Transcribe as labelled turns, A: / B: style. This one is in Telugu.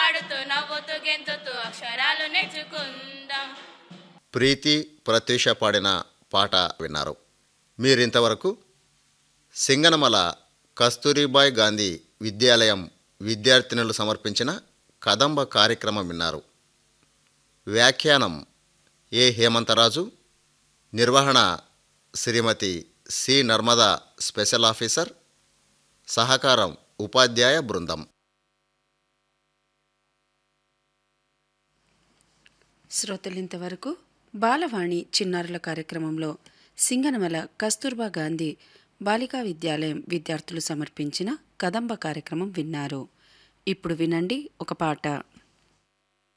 A: పాడుతూ నవ్వుతూ గెంతుతూ అక్షరాలు నేర్చుకుందాం
B: ప్రీతి ప్రత్యూష పాడిన పాట విన్నారు మీరింతవరకు సింగనమల కస్తూరిబాయ్ గాంధీ విద్యాలయం విద్యార్థినులు సమర్పించిన కదంబ కార్యక్రమం విన్నారు వ్యాఖ్యానం ఏ హేమంతరాజు నిర్వహణ Shrimati C Narmada special officer సహకారం ఉపాధ్యాయ బృందం
C: శ్రోతలింతవరకు బాలవాణి చిన్నారుల కార్యక్రమంలో సింగనమల కస్తూర్బా గాంధీ బాలికా విద్యాలయం విద్యార్థులు సమర్పించిన కదంబ కార్యక్రమం విన్నారు ఇప్పుడు వినండి ఒక పాట